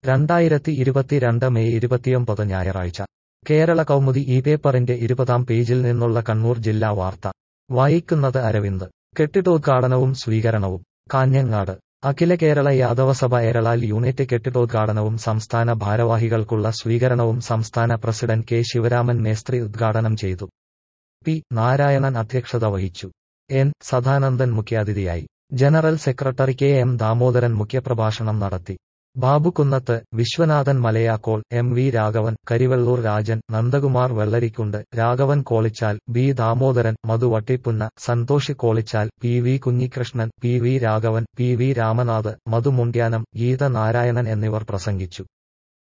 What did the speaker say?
രണ്ടായിരത്തി ഇരുപത്തിരണ്ട് മെയ് ഇരുപത്തിയൊമ്പത് ഞായറാഴ്ച കേരള കൗമുദി ഈ പേപ്പറിന്റെ ഇരുപതാം പേജിൽ നിന്നുള്ള കണ്ണൂർ ജില്ലാ വാർത്ത വായിക്കുന്നത് അരവിന്ദ് കെട്ടിടോദ്ഘാടനവും സ്വീകരണവും കാഞ്ഞങ്ങാട് അഖില കേരള യാദവസഭ എരളാൽ യൂണിറ്റ് കെട്ടിടോദ്ഘാടനവും സംസ്ഥാന ഭാരവാഹികൾക്കുള്ള സ്വീകരണവും സംസ്ഥാന പ്രസിഡന്റ് കെ ശിവരാമൻ മേസ്ത്രി ഉദ്ഘാടനം ചെയ്തു പി നാരായണൻ അധ്യക്ഷത വഹിച്ചു എൻ സദാനന്ദൻ മുഖ്യാതിഥിയായി general secretary K M Damodaran മുഖ്യപ്രഭാഷണം നടത്തി Babukunnath Viswanathan Malayakkol M V Raghavan Karivellur Rajan Nandakumar Vellarikundu Raghavan Kolichal B Damodaran Madhu Vattippunna Santhosh Kolichal P V Kunhikrishnan P V Raghavan P V Ramanath Madhu Mundyanam Geetha Narayanan എന്നിവർ പ്രസംഗിച്ചു